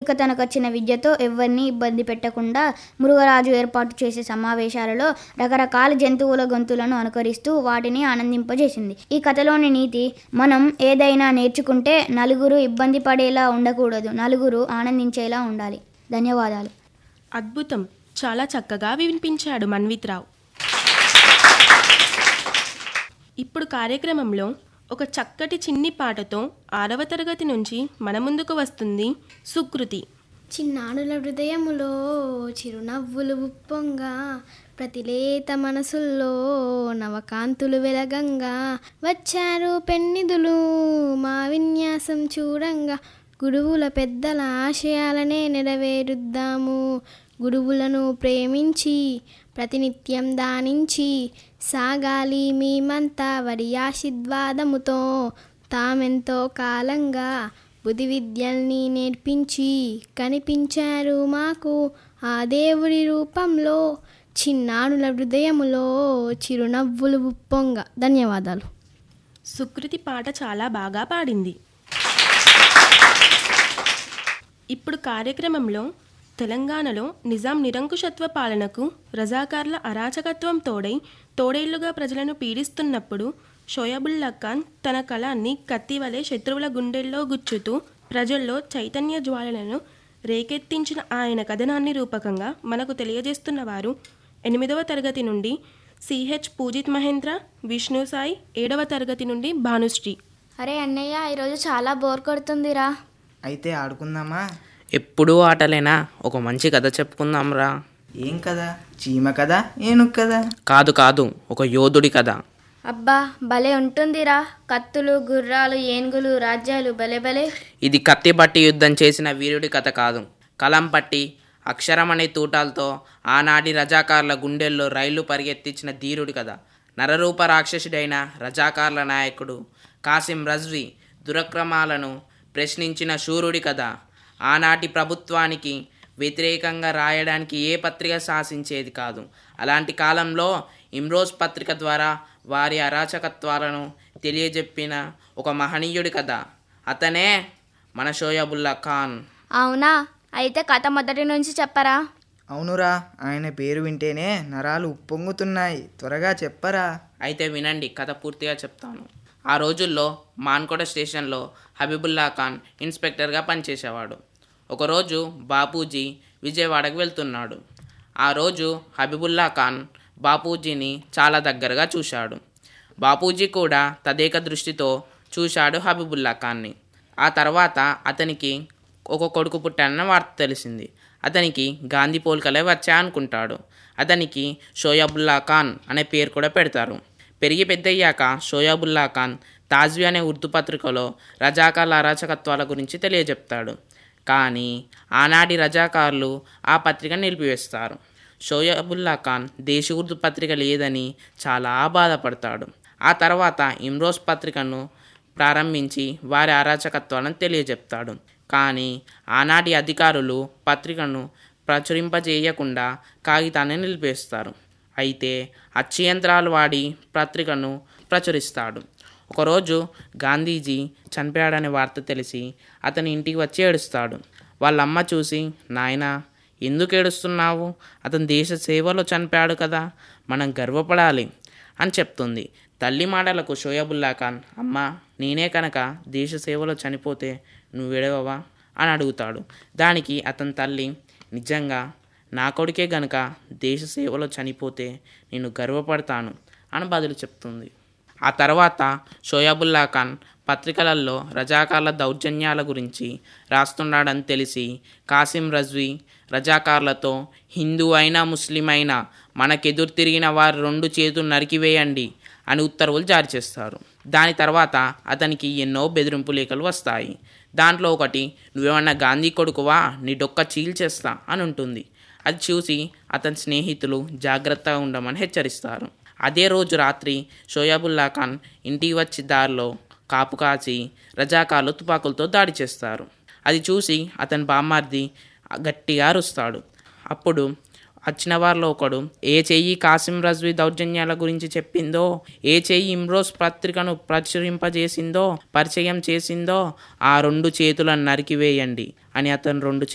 తిక్క తనకొచ్చిన విద్యతో ఎవరిని ఇబ్బంది పెట్టకుండా మృగరాజు ఏర్పాటు చేసే సమావేశాలలో రకరకాల జంతువుల గొంతులను అనుకరిస్తూ వాటిని ఆనందింపజేసింది ఈ కథలోని నీతి మనం ఏదైనా నేర్చుకుంటే నలుగురు ఇబ్బంది పడేలా ఉండకూడదు నలుగురు ఆనందించేలా ఉండాలి ధన్యవాదాలు అద్భుతం చాలా చక్కగా వినిపించాడు మన్విత్ రావు ఇప్పుడు కార్యక్రమంలో ఒక చక్కటి చిన్ని పాటతో ఆరవ తరగతి నుంచి మన ముందుకు వస్తుంది సుకృతి చిన్నాడుల హృదయములో చిరునవ్వులు ఉప్పొంగా ప్రతిలేత మనసుల్లో నవకాంతులు వెలగంగా వచ్చారు పెన్నిదులు మా విన్యాసం చూడంగా గురువుల పెద్దల ఆశయాలనే నెరవేరుద్దాము గురువులను ప్రేమించి ప్రతినిత్యం దానించి సాగాలి మేమంతా వరి ఆశీర్వాదముతో తామెంతో కాలంగా బుద్ధి విద్యల్ని నేర్పించి కనిపించారు మాకు ఆ దేవుడి రూపంలో చిన్నానుల హృదయములో చిరునవ్వులు ఉప్పొంగ ధన్యవాదాలు సుకృతి పాట చాలా బాగా పాడింది ఇప్పుడు కార్యక్రమంలో తెలంగాణలో నిజాం నిరంకుశత్వ పాలనకు రజాకార్ల అరాచకత్వం తోడై తోడేళ్లుగా ప్రజలను పీడిస్తున్నప్పుడు షోయబుల్లా ఖాన్ తన కళాన్ని కత్తివలే శత్రువుల గుండెల్లో గుచ్చుతూ ప్రజల్లో చైతన్య జ్వాలలను రేకెత్తించిన ఆయన కథనాన్ని రూపకంగా మనకు తెలియజేస్తున్న వారు ఎనిమిదవ తరగతి నుండి సిహెచ్ పూజిత్ మహేంద్ర విష్ణు సాయి ఏడవ తరగతి నుండి భానుశ్రీ అరే అన్నయ్య ఈరోజు చాలా బోర్ కొడుతుందిరా అయితే ఆడుకుందామా ఎప్పుడూ ఆటలేనా ఒక మంచి కథ చెప్పుకుందాంరా ఏం కదా చీమ కదా ఏనుగు కదా కాదు కాదు ఒక యోధుడి కథ అబ్బా భలే ఉంటుందిరా కత్తులు గుర్రాలు ఏనుగులు రాజ్యాలు భలే భలే ఇది కత్తి పట్టి యుద్ధం చేసిన వీరుడి కథ కాదు కలం పట్టి అక్షరం అనే తూటాలతో ఆనాటి రజాకార్ల గుండెల్లో రైళ్లు పరిగెత్తించిన ధీరుడి కథ నరరూప రాక్షసుడైన రజాకార్ల నాయకుడు కాసిం రజ్వీ దురక్రమాలను ప్రశ్నించిన శూరుడి కథ ఆనాటి ప్రభుత్వానికి వ్యతిరేకంగా రాయడానికి ఏ పత్రిక శాసించేది కాదు అలాంటి కాలంలో ఇమ్రోజ్ పత్రిక ద్వారా వారి అరాచకత్వాలను తెలియజెప్పిన ఒక మహనీయుడి కథ అతనే మన షోయబుల్లా ఖాన్ అవునా అయితే కథ మొదటి నుంచి చెప్పరా అవునురా ఆయన పేరు వింటేనే నరాలు ఉప్పొంగుతున్నాయి త్వరగా చెప్పరా అయితే వినండి కథ పూర్తిగా చెప్తాను ఆ రోజుల్లో మాన్కోట స్టేషన్లో హబీబుల్లా ఖాన్ ఇన్స్పెక్టర్గా పనిచేసేవాడు ఒకరోజు బాపూజీ విజయవాడకు వెళ్తున్నాడు ఆ రోజు హబీబుల్లా ఖాన్ బాపూజీని చాలా దగ్గరగా చూశాడు బాపూజీ కూడా తదేక దృష్టితో చూశాడు హబీబుల్లా ఖాన్ని ఆ తర్వాత అతనికి ఒక కొడుకు పుట్టానన్న వార్త తెలిసింది అతనికి గాంధీ పోల్కలే వచ్చా అనుకుంటాడు అతనికి షోయాబుల్లా ఖాన్ అనే పేరు కూడా పెడతారు పెరిగి పెద్దయ్యాక షోయాబుల్లా ఖాన్ తాజ్వీ అనే ఉర్దూ పత్రికలో రజాకార్ల అరాచకత్వాల గురించి తెలియజెప్తాడు కానీ ఆనాటి రజాకార్లు ఆ పత్రికను నిలిపివేస్తారు షోయబుల్లా ఖాన్ దేశ ఉర్దూ పత్రిక లేదని చాలా బాధపడతాడు ఆ తర్వాత ఇమ్రోజ్ పత్రికను ప్రారంభించి వారి అరాచకత్వాలను తెలియజెప్తాడు కానీ ఆనాటి అధికారులు పత్రికను ప్రచురింపజేయకుండా కాగితాన్ని నిలిపేస్తారు అయితే అచ్చు యంత్రాలు వాడి పత్రికను ప్రచురిస్తాడు ఒకరోజు గాంధీజీ చనిపోయాడనే వార్త తెలిసి అతని ఇంటికి వచ్చి ఏడుస్తాడు వాళ్ళ అమ్మ చూసి నాయనా ఎందుకు ఏడుస్తున్నావు అతను దేశ సేవలో చనిపోయాడు కదా మనం గర్వపడాలి అని చెప్తుంది తల్లి మాటలకు షోయబుల్లా ఖాన్ అమ్మ నేనే కనుక దేశ సేవలో చనిపోతే నువ్వు ఎడవవా అని అడుగుతాడు దానికి అతని తల్లి నిజంగా నా కొడుకే గనుక దేశ సేవలో చనిపోతే నేను గర్వపడతాను అని బదులు చెప్తుంది ఆ తర్వాత షోయాబుల్లా ఖాన్ పత్రికలలో రజాకార్ల దౌర్జన్యాల గురించి రాస్తున్నాడని తెలిసి కాసిం రజ్వీ రజాకార్లతో హిందూ అయినా ముస్లిం అయినా మనకెదురు తిరిగిన వారి రెండు చేతులు నరికివేయండి అని ఉత్తర్వులు జారీ చేస్తారు దాని తర్వాత అతనికి ఎన్నో బెదిరింపు లేఖలు వస్తాయి దాంట్లో ఒకటి నువ్వేమన్నా గాంధీ కొడుకువా నీ డొక్క చీల్చేస్తా అని ఉంటుంది అది చూసి అతని స్నేహితులు జాగ్రత్తగా ఉండమని హెచ్చరిస్తారు అదే రోజు రాత్రి షోయాబుల్లా ఖాన్ ఇంటికి వచ్చి దారిలో కాపు కాచి రజాకార్లు తుపాకులతో దాడి చేస్తారు అది చూసి అతని బామ్మార్ది గట్టిగా అరుస్తాడు అప్పుడు వచ్చిన వారిలో ఒకడు ఏ చెయ్యి కాసిం రజ్వీ దౌర్జన్యాల గురించి చెప్పిందో ఏ చెయ్యి ఇమ్రోజ్ పత్రికను ప్రచురింపజేసిందో పరిచయం చేసిందో ఆ రెండు చేతులను నరికివేయండి అని అతను రెండు